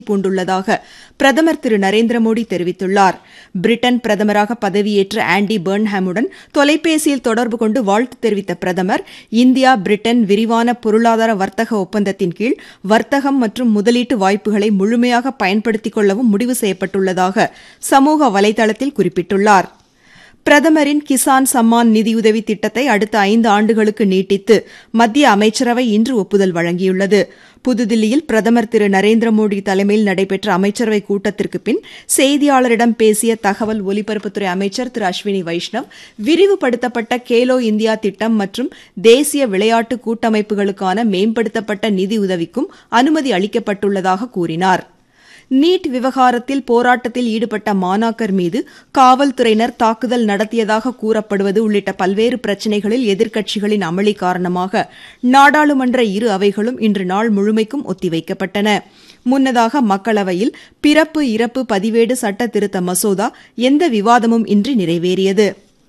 பூண்டுள்ளதாக பிரதமர் திரு நரேந்திர மோடி தெரிவித்துள்ளார் பிரிட்டன் பிரதமராக பதவியேற்ற ஆண்டி பர்ன்ஹாமுடன் தொலைபேசியில் தொடர்பு கொண்டு வாழ்த்து தெரிவித்த பிரதமர் இந்தியா பிரிட்டன் விரிவான பொருளாதார வர்த்தக ஒப்பந்தத்தின் கீழ் வர்த்தகம் மற்றும் முதலீட்டு வாய்ப்புகளை முழுமையாக பயன்படுத்திக் கொள்ளவும் முடிவு செய்யப்பட்டுள்ளதாக சமூக வலைதளத்தில் குறிப்பிட்டுள்ளார் பிரதமரின் கிசான் சம்மான் நிதியுதவி திட்டத்தை அடுத்த ஐந்து ஆண்டுகளுக்கு நீட்டித்து மத்திய அமைச்சரவை இன்று ஒப்புதல் வழங்கியுள்ளது புதுதில்லியில் பிரதமர் திரு நரேந்திர மோடி தலைமையில் நடைபெற்ற அமைச்சரவைக் கூட்டத்திற்கு பின் செய்தியாளரிடம் பேசிய தகவல் ஒலிபரப்புத்துறை அமைச்சர் திரு அஸ்வினி வைஷ்ணவ் விரிவுபடுத்தப்பட்ட கேலோ இந்தியா திட்டம் மற்றும் தேசிய விளையாட்டு கூட்டமைப்புகளுக்கான மேம்படுத்தப்பட்ட நிதியுதவிக்கும் அனுமதி அளிக்கப்பட்டுள்ளதாக கூறினார் நீட் விவகாரத்தில் போராட்டத்தில் ஈடுபட்ட மாணாக்கர் மீது காவல்துறையினர் தாக்குதல் நடத்தியதாக கூறப்படுவது உள்ளிட்ட பல்வேறு பிரச்சினைகளில் எதிர்க்கட்சிகளின் அமளி காரணமாக நாடாளுமன்ற இரு அவைகளும் இன்று நாள் முழுமைக்கும் ஒத்திவைக்கப்பட்டன முன்னதாக மக்களவையில் பிறப்பு இறப்பு பதிவேடு சட்ட திருத்த மசோதா எந்த விவாதமும் இன்றி நிறைவேறியது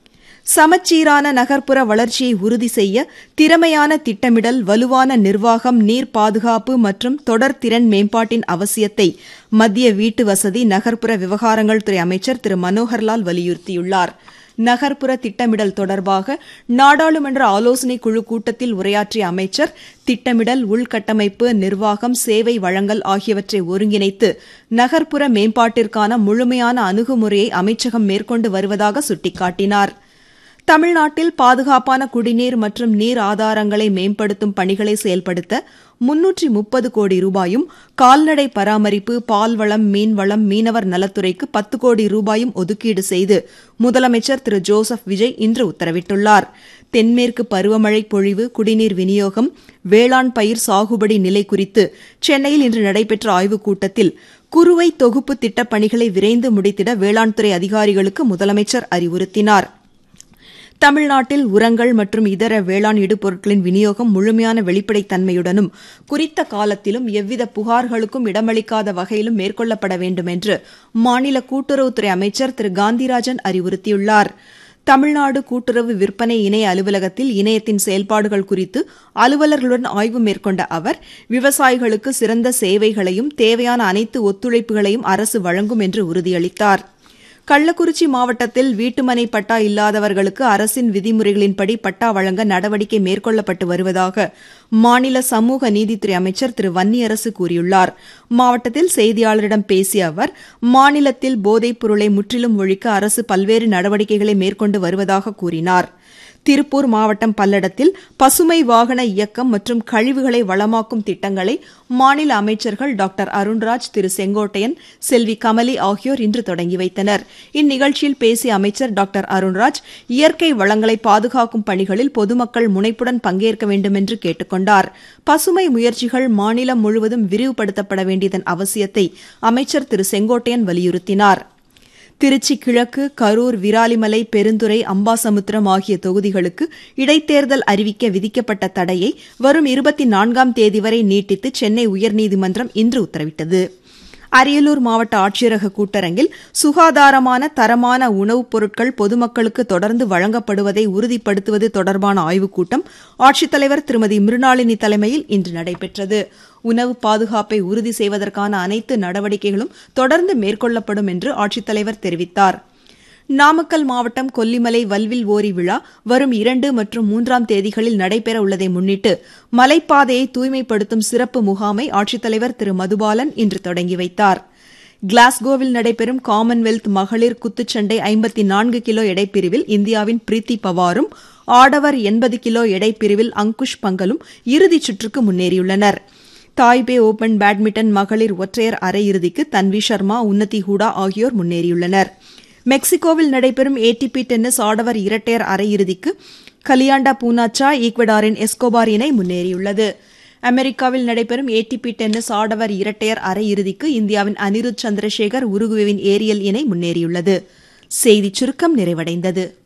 சமச்சீரான நகர்ப்புற வளர்ச்சியை உறுதி செய்ய திறமையான திட்டமிடல் வலுவான நிர்வாகம் நீர் பாதுகாப்பு மற்றும் தொடர் திறன் மேம்பாட்டின் அவசியத்தை மத்திய வீட்டு வசதி நகர்ப்புற விவகாரங்கள் துறை அமைச்சர் திரு மனோகர்லால் வலியுறுத்தியுள்ளார் நகர்ப்புற திட்டமிடல் தொடர்பாக நாடாளுமன்ற ஆலோசனைக் குழு கூட்டத்தில் உரையாற்றிய அமைச்சர் திட்டமிடல் உள்கட்டமைப்பு நிர்வாகம் சேவை வழங்கல் ஆகியவற்றை ஒருங்கிணைத்து நகர்ப்புற மேம்பாட்டிற்கான முழுமையான அணுகுமுறையை அமைச்சகம் மேற்கொண்டு வருவதாக சுட்டிக்காட்டினார் தமிழ்நாட்டில் பாதுகாப்பான குடிநீர் மற்றும் நீர் ஆதாரங்களை மேம்படுத்தும் பணிகளை செயல்படுத்த முன்னூற்றி முப்பது கோடி ரூபாயும் கால்நடை பராமரிப்பு பால்வளம் மீன்வளம் மீனவர் நலத்துறைக்கு பத்து கோடி ரூபாயும் ஒதுக்கீடு செய்து முதலமைச்சர் திரு ஜோசப் விஜய் இன்று உத்தரவிட்டுள்ளார் தென்மேற்கு பருவமழை பொழிவு குடிநீர் விநியோகம் வேளாண் பயிர் சாகுபடி நிலை குறித்து சென்னையில் இன்று நடைபெற்ற ஆய்வுக் கூட்டத்தில் குறுவை தொகுப்பு திட்டப் பணிகளை விரைந்து முடித்திட வேளாண் துறை அதிகாரிகளுக்கு முதலமைச்சர் அறிவுறுத்தினாா் தமிழ்நாட்டில் உரங்கள் மற்றும் இதர வேளாண் இடுபொருட்களின் விநியோகம் முழுமையான வெளிப்படைத்தன்மையுடனும் குறித்த காலத்திலும் எவ்வித புகார்களுக்கும் இடமளிக்காத வகையிலும் மேற்கொள்ளப்பட வேண்டும் என்று மாநில கூட்டுறவுத்துறை அமைச்சர் திரு காந்திராஜன் அறிவுறுத்தியுள்ளார் தமிழ்நாடு கூட்டுறவு விற்பனை இணைய அலுவலகத்தில் இணையத்தின் செயல்பாடுகள் குறித்து அலுவலர்களுடன் ஆய்வு மேற்கொண்ட அவர் விவசாயிகளுக்கு சிறந்த சேவைகளையும் தேவையான அனைத்து ஒத்துழைப்புகளையும் அரசு வழங்கும் என்று உறுதியளித்தாா் கள்ளக்குறிச்சி மாவட்டத்தில் வீட்டுமனை பட்டா இல்லாதவர்களுக்கு அரசின் விதிமுறைகளின்படி பட்டா வழங்க நடவடிக்கை மேற்கொள்ளப்பட்டு வருவதாக மாநில சமூக நீதித்துறை அமைச்சர் திரு வன்னியரசு கூறியுள்ளார் மாவட்டத்தில் செய்தியாளரிடம் பேசிய அவர் மாநிலத்தில் போதைப் பொருளை முற்றிலும் ஒழிக்க அரசு பல்வேறு நடவடிக்கைகளை மேற்கொண்டு வருவதாக கூறினாா் திருப்பூர் மாவட்டம் பல்லடத்தில் பசுமை வாகன இயக்கம் மற்றும் கழிவுகளை வளமாக்கும் திட்டங்களை மாநில அமைச்சர்கள் டாக்டர் அருண்ராஜ் திரு செங்கோட்டையன் செல்வி கமலி ஆகியோர் இன்று தொடங்கி வைத்தனர் இந்நிகழ்ச்சியில் பேசிய அமைச்சர் டாக்டர் அருண்ராஜ் இயற்கை வளங்களை பாதுகாக்கும் பணிகளில் பொதுமக்கள் முனைப்புடன் பங்கேற்க வேண்டும் என்று கேட்டுக் கொண்டார் பசுமை முயற்சிகள் மாநிலம் முழுவதும் விரிவுபடுத்தப்பட வேண்டியதன் அவசியத்தை அமைச்சர் திரு செங்கோட்டையன் வலியுறுத்தினாா் திருச்சி கிழக்கு கரூர் விராலிமலை பெருந்துறை அம்பாசமுத்திரம் ஆகிய தொகுதிகளுக்கு இடைத்தேர்தல் அறிவிக்க விதிக்கப்பட்ட தடையை வரும் இருபத்தி நான்காம் தேதி வரை நீட்டித்து சென்னை உயர்நீதிமன்றம் இன்று உத்தரவிட்டது அரியலூர் மாவட்ட ஆட்சியரக கூட்டரங்கில் சுகாதாரமான தரமான உணவுப் பொருட்கள் பொதுமக்களுக்கு தொடர்ந்து வழங்கப்படுவதை உறுதிப்படுத்துவது தொடர்பான ஆய்வுக் கூட்டம் ஆட்சித்தலைவர் திருமதி மிருணாளினி தலைமையில் இன்று நடைபெற்றது உணவு பாதுகாப்பை உறுதி செய்வதற்கான அனைத்து நடவடிக்கைகளும் தொடர்ந்து மேற்கொள்ளப்படும் என்று ஆட்சித்தலைவர் தெரிவித்தார் நாமக்கல் மாவட்டம் கொல்லிமலை வல்வில் ஓரி விழா வரும் இரண்டு மற்றும் மூன்றாம் தேதிகளில் நடைபெற உள்ளதை முன்னிட்டு மலைப்பாதையை தூய்மைப்படுத்தும் சிறப்பு முகாமை ஆட்சித்தலைவர் திரு மதுபாலன் இன்று தொடங்கி வைத்தார் கிளாஸ்கோவில் நடைபெறும் காமன்வெல்த் மகளிர் குத்துச்சண்டை ஐம்பத்தி நான்கு கிலோ எடைப்பிரிவில் இந்தியாவின் பிரீத்தி பவாரும் ஆடவர் எண்பது கிலோ எடைப்பிரிவில் அங்குஷ் பங்கலும் இறுதிச் சுற்றுக்கு முன்னேறியுள்ளனா் தாய்பே ஓபன் பேட்மிண்டன் மகளிர் ஒற்றையர் அரையிறுதிக்கு தன்வி சர்மா உன்னதி ஹூடா ஆகியோர் முன்னேறியுள்ளனர் மெக்சிகோவில் நடைபெறும் ஏடிபி டென்னிஸ் ஆடவர் இரட்டையர் அரையிறுதிக்கு கலியாண்டா பூனாச்சா ஈக்வடாரின் எஸ்கோபார் இணை முன்னேறியுள்ளது அமெரிக்காவில் நடைபெறும் ஏடிபி டென்னிஸ் ஆடவர் இரட்டையர் அரையிறுதிக்கு இந்தியாவின் அனிருத் சந்திரசேகர் உருகுவேவின் ஏரியல் இணை முன்னேறியுள்ளது செய்திச் சுருக்கம் நிறைவடைந்தது